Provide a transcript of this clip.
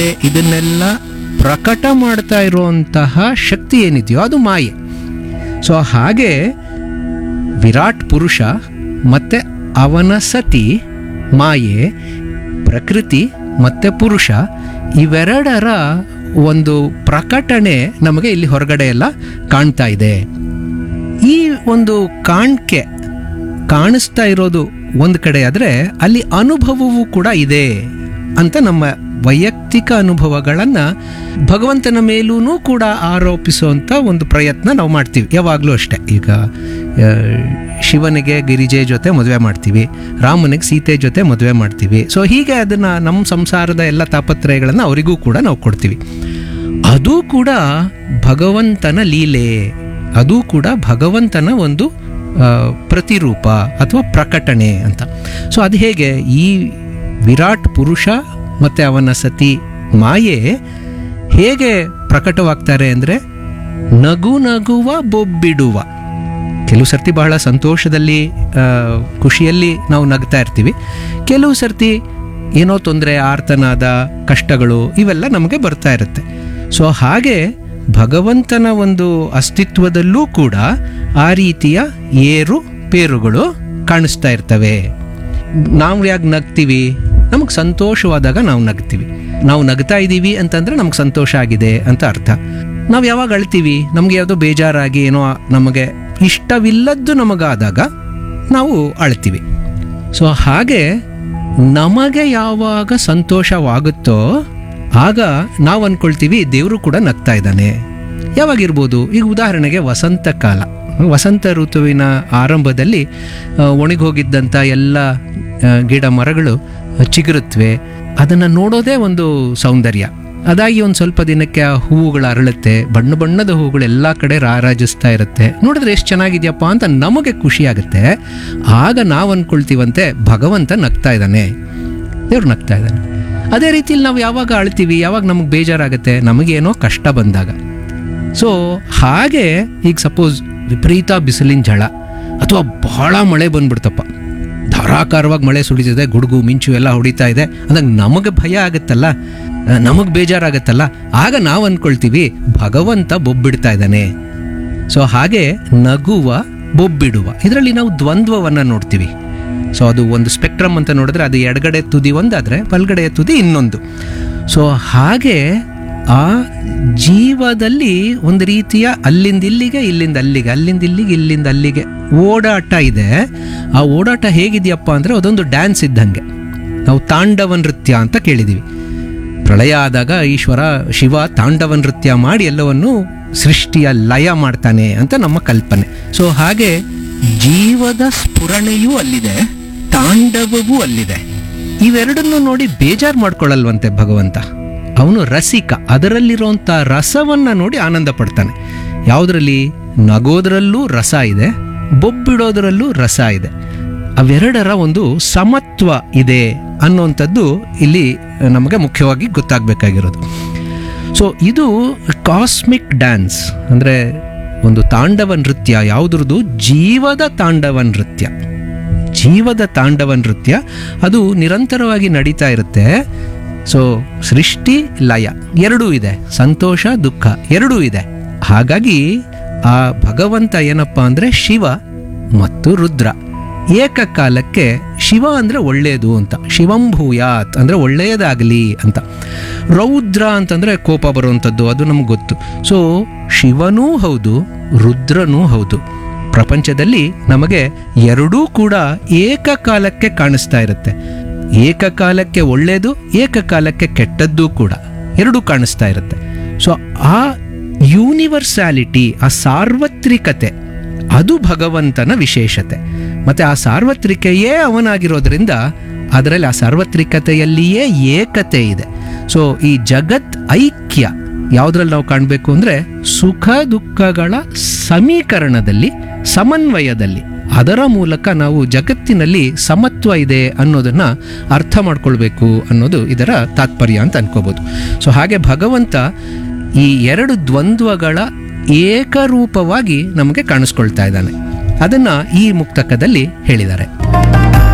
ಇದನ್ನೆಲ್ಲ ಪ್ರಕಟ ಮಾಡ್ತಾ ಇರುವಂತಹ ಶಕ್ತಿ ಏನಿದೆಯೋ ಅದು ಮಾಯೆ ಸೊ ಹಾಗೆ ವಿರಾಟ್ ಪುರುಷ ಮತ್ತೆ ಅವನ ಸತಿ ಮಾಯೆ ಪ್ರಕೃತಿ ಮತ್ತೆ ಪುರುಷ ಇವೆರಡರ ಒಂದು ಪ್ರಕಟಣೆ ನಮಗೆ ಇಲ್ಲಿ ಹೊರಗಡೆ ಎಲ್ಲ ಕಾಣ್ತಾ ಇದೆ ಈ ಒಂದು ಕಾಣ್ಕೆ ಕಾಣಿಸ್ತಾ ಇರೋದು ಒಂದು ಕಡೆ ಆದರೆ ಅಲ್ಲಿ ಅನುಭವವೂ ಕೂಡ ಇದೆ ಅಂತ ನಮ್ಮ ವೈಯಕ್ತಿಕ ಅನುಭವಗಳನ್ನು ಭಗವಂತನ ಮೇಲೂ ಕೂಡ ಆರೋಪಿಸುವಂಥ ಒಂದು ಪ್ರಯತ್ನ ನಾವು ಮಾಡ್ತೀವಿ ಯಾವಾಗಲೂ ಅಷ್ಟೇ ಈಗ ಆ, ಶಿವನಿಗೆ ಗಿರಿಜೆ ಜೊತೆ ಮದುವೆ ಮಾಡ್ತೀವಿ ರಾಮನಿಗೆ ಸೀತೆ ಜೊತೆ ಮದುವೆ ಮಾಡ್ತೀವಿ ಸೊ ಹೀಗೆ ಅದನ್ನು ನಮ್ಮ ಸಂಸಾರದ ಎಲ್ಲ ತಾಪತ್ರಯಗಳನ್ನು ಅವರಿಗೂ ಕೂಡ ನಾವು ಕೊಡ್ತೀವಿ ಅದು ಕೂಡ ಭಗವಂತನ ಲೀಲೆ ಅದು ಕೂಡ ಭಗವಂತನ ಒಂದು ಆ, ಪ್ರತಿರೂಪ ಅಥವಾ ಪ್ರಕಟಣೆ ಅಂತ ಸೊ ಅದು ಹೇಗೆ ಈ ವಿರಾಟ್ ಪುರುಷ ಮತ್ತು ಅವನ ಸತಿ ಮಾಯೆ ಹೇಗೆ ಪ್ರಕಟವಾಗ್ತಾರೆ ಅಂದರೆ ನಗು ನಗುವ ಬೊಬ್ಬಿಡುವ ಕೆಲವು ಸರ್ತಿ ಬಹಳ ಸಂತೋಷದಲ್ಲಿ ಆ, ಖುಷಿಯಲ್ಲಿ ನಾವು ನಗ್ತಾ ಇರ್ತೀವಿ ಕೆಲವು ಸರ್ತಿ ಏನೋ ತೊಂದರೆ ಆರ್ತನಾದ ಕಷ್ಟಗಳು ಇವೆಲ್ಲ ನಮಗೆ ಬರ್ತಾ ಇರುತ್ತೆ ಸೊ ಹಾಗೆ ಭಗವಂತನ ಒಂದು ಅಸ್ತಿತ್ವದಲ್ಲೂ ಕೂಡ ಆ ರೀತಿಯ ಏರು ಪೇರುಗಳು ಕಾಣಿಸ್ತಾ ಇರ್ತವೆ ನಾವು ಯಾಕೆ ನಗ್ತೀವಿ ನಮಗೆ ಸಂತೋಷವಾದಾಗ ನಾವು ನಗ್ತೀವಿ ನಾವು ನಗ್ತಾ ಇದ್ದೀವಿ ಅಂತಂದ್ರೆ ನಮ್ಗೆ ಸಂತೋಷ ಆಗಿದೆ ಅಂತ ಅರ್ಥ ನಾವು ಯಾವಾಗ ಅಳ್ತೀವಿ ನಮಗೆ ಯಾವುದೋ ಬೇಜಾರಾಗಿ ಏನೋ ನಮಗೆ ಇಷ್ಟವಿಲ್ಲದ್ದು ನಮಗಾದಾಗ ನಾವು ಅಳ್ತೀವಿ ಸೊ ಹಾಗೆ ನಮಗೆ ಯಾವಾಗ ಸಂತೋಷವಾಗುತ್ತೋ ಆಗ ನಾವು ಅನ್ಕೊಳ್ತೀವಿ ದೇವರು ಕೂಡ ನಗ್ತಾ ಇದ್ದಾನೆ ಯಾವಾಗಿರ್ಬೋದು ಈಗ ಉದಾಹರಣೆಗೆ ವಸಂತ ಕಾಲ ವಸಂತ ಋತುವಿನ ಆರಂಭದಲ್ಲಿ ಆ, ಒಣಗೋಗಿದ್ದಂಥ ಎಲ್ಲ ಆ, ಗಿಡ ಮರಗಳು ಚಿಗುರುತ್ತವೆ ಅದನ್ನು ನೋಡೋದೇ ಒಂದು ಸೌಂದರ್ಯ ಅದಾಗಿ ಒಂದು ಸ್ವಲ್ಪ ದಿನಕ್ಕೆ ಆ ಹೂವುಗಳು ಅರಳುತ್ತೆ ಬಣ್ಣ ಬಣ್ಣದ ಹೂವುಗಳು ಎಲ್ಲ ಕಡೆ ರಾರಾಜಿಸ್ತಾ ಇರುತ್ತೆ ನೋಡಿದ್ರೆ ಎಷ್ಟು ಚೆನ್ನಾಗಿದೆಯಪ್ಪ ಅಂತ ನಮಗೆ ಖುಷಿ ಆಗುತ್ತೆ ಆಗ ನಾವು ಅನ್ಕೊಳ್ತೀವಂತೆ ಭಗವಂತ ನಗ್ತಾ ಇದ್ದಾನೆ ದೇವ್ರು ನಗ್ತಾ ಇದ್ದಾನೆ ಅದೇ ರೀತಿಯಲ್ಲಿ ನಾವು ಯಾವಾಗ ಅಳ್ತೀವಿ ಯಾವಾಗ ನಮಗೆ ಬೇಜಾರಾಗುತ್ತೆ ನಮಗೇನೋ ಕಷ್ಟ ಬಂದಾಗ ಸೊ ಹಾಗೆ ಈಗ ಸಪೋಸ್ ವಿಪರೀತ ಬಿಸಿಲಿನ ಝಳ ಅಥವಾ ಬಹಳ ಮಳೆ ಬಂದ್ಬಿಡ್ತಪ್ಪ ಧಾರಾಕಾರವಾಗಿ ಮಳೆ ಸುಡಿತಿದೆ ಗುಡುಗು ಮಿಂಚು ಎಲ್ಲ ಹೊಡಿತಾ ಇದೆ ಅಂದಾಗ ನಮಗೆ ಭಯ ಆಗುತ್ತಲ್ಲ ನಮಗೆ ಬೇಜಾರಾಗತ್ತಲ್ಲ ಆಗ ನಾವು ಅನ್ಕೊಳ್ತೀವಿ ಭಗವಂತ ಬೊಬ್ಬಿಡ್ತಾ ಇದ್ದಾನೆ ಸೊ ಹಾಗೆ ನಗುವ ಬೊಬ್ಬಿಡುವ ಇದರಲ್ಲಿ ನಾವು ದ್ವಂದ್ವವನ್ನು ನೋಡ್ತೀವಿ ಸೊ ಅದು ಒಂದು ಸ್ಪೆಕ್ಟ್ರಮ್ ಅಂತ ನೋಡಿದ್ರೆ ಅದು ಎಡಗಡೆ ತುದಿ ಒಂದಾದರೆ ಬಲಗಡೆಯ ತುದಿ ಇನ್ನೊಂದು ಸೊ ಹಾಗೆ ಆ ಜೀವದಲ್ಲಿ ಒಂದು ರೀತಿಯ ಅಲ್ಲಿಂದ ಇಲ್ಲಿಗೆ ಇಲ್ಲಿಂದ ಅಲ್ಲಿಗೆ ಅಲ್ಲಿಂದ ಇಲ್ಲಿಗೆ ಇಲ್ಲಿಂದ ಅಲ್ಲಿಗೆ ಓಡಾಟ ಇದೆ ಆ ಓಡಾಟ ಹೇಗಿದೆಯಪ್ಪ ಅಂದರೆ ಅದೊಂದು ಡ್ಯಾನ್ಸ್ ಇದ್ದಂಗೆ ನಾವು ತಾಂಡವ ನೃತ್ಯ ಅಂತ ಕೇಳಿದ್ದೀವಿ ಪ್ರಳಯ ಆದಾಗ ಈಶ್ವರ ಶಿವ ತಾಂಡವ ನೃತ್ಯ ಮಾಡಿ ಎಲ್ಲವನ್ನು ಸೃಷ್ಟಿಯ ಲಯ ಮಾಡ್ತಾನೆ ಅಂತ ನಮ್ಮ ಕಲ್ಪನೆ ಸೊ ಹಾಗೆ ಜೀವದ ಸ್ಫುರಣೆಯೂ ಅಲ್ಲಿದೆ ತಾಂಡವವೂ ಅಲ್ಲಿದೆ ಇವೆರಡನ್ನು ನೋಡಿ ಬೇಜಾರು ಮಾಡ್ಕೊಳ್ಳಲ್ವಂತೆ ಭಗವಂತ ಅವನು ರಸಿಕ ಅದರಲ್ಲಿರುವಂಥ ರಸವನ್ನ ನೋಡಿ ಆನಂದ ಪಡ್ತಾನೆ ಯಾವುದರಲ್ಲಿ ನಗೋದ್ರಲ್ಲೂ ರಸ ಇದೆ ಬೊಬ್ಬಿಡೋದ್ರಲ್ಲೂ ರಸ ಇದೆ ಅವೆರಡರ ಒಂದು ಸಮತ್ವ ಇದೆ ಅನ್ನುವಂಥದ್ದು ಇಲ್ಲಿ ನಮಗೆ ಮುಖ್ಯವಾಗಿ ಗೊತ್ತಾಗಬೇಕಾಗಿರೋದು ಸೊ ಇದು ಕಾಸ್ಮಿಕ್ ಡ್ಯಾನ್ಸ್ ಅಂದರೆ ಒಂದು ತಾಂಡವ ನೃತ್ಯ ಯಾವುದ್ರದ್ದು ಜೀವದ ತಾಂಡವ ನೃತ್ಯ ಜೀವದ ತಾಂಡವ ನೃತ್ಯ ಅದು ನಿರಂತರವಾಗಿ ನಡೀತಾ ಇರುತ್ತೆ ಸೊ ಸೃಷ್ಟಿ ಲಯ ಎರಡೂ ಇದೆ ಸಂತೋಷ ದುಃಖ ಎರಡೂ ಇದೆ ಹಾಗಾಗಿ ಆ ಭಗವಂತ ಏನಪ್ಪ ಅಂದರೆ ಶಿವ ಮತ್ತು ರುದ್ರ ಏಕಕಾಲಕ್ಕೆ ಶಿವ ಅಂದರೆ ಒಳ್ಳೆಯದು ಅಂತ ಶಿವಂಭೂಯಾತ್ ಅಂದರೆ ಒಳ್ಳೆಯದಾಗಲಿ ಅಂತ ರೌದ್ರ ಅಂತಂದರೆ ಕೋಪ ಬರುವಂಥದ್ದು ಅದು ನಮ್ಗೆ ಗೊತ್ತು ಸೊ ಶಿವನೂ ಹೌದು ರುದ್ರನೂ ಹೌದು ಪ್ರಪಂಚದಲ್ಲಿ ನಮಗೆ ಎರಡೂ ಕೂಡ ಏಕಕಾಲಕ್ಕೆ ಕಾಣಿಸ್ತಾ ಇರುತ್ತೆ ಏಕಕಾಲಕ್ಕೆ ಒಳ್ಳೆಯದು ಏಕಕಾಲಕ್ಕೆ ಕೆಟ್ಟದ್ದು ಕೂಡ ಎರಡೂ ಕಾಣಿಸ್ತಾ ಇರುತ್ತೆ ಸೊ ಆ ಯೂನಿವರ್ಸಾಲಿಟಿ ಆ ಸಾರ್ವತ್ರಿಕತೆ ಅದು ಭಗವಂತನ ವಿಶೇಷತೆ ಮತ್ತೆ ಆ ಸಾರ್ವತ್ರಿಕೆಯೇ ಅವನಾಗಿರೋದ್ರಿಂದ ಅದರಲ್ಲಿ ಆ ಸಾರ್ವತ್ರಿಕತೆಯಲ್ಲಿಯೇ ಏಕತೆ ಇದೆ ಸೊ ಈ ಜಗತ್ ಐಕ್ಯ ಯಾವುದ್ರಲ್ಲಿ ನಾವು ಕಾಣಬೇಕು ಅಂದರೆ ಸುಖ ದುಃಖಗಳ ಸಮೀಕರಣದಲ್ಲಿ ಸಮನ್ವಯದಲ್ಲಿ ಅದರ ಮೂಲಕ ನಾವು ಜಗತ್ತಿನಲ್ಲಿ ಸಮತ್ವ ಇದೆ ಅನ್ನೋದನ್ನ ಅರ್ಥ ಮಾಡ್ಕೊಳ್ಬೇಕು ಅನ್ನೋದು ಇದರ ತಾತ್ಪರ್ಯ ಅಂತ ಅನ್ಕೋಬಹುದು ಸೊ ಹಾಗೆ ಭಗವಂತ ಈ ಎರಡು ದ್ವಂದ್ವಗಳ ಏಕರೂಪವಾಗಿ ನಮಗೆ ಕಾಣಿಸ್ಕೊಳ್ತಾ ಇದ್ದಾನೆ ಅದನ್ನ ಈ ಮುಕ್ತಕದಲ್ಲಿ ಹೇಳಿದ್ದಾರೆ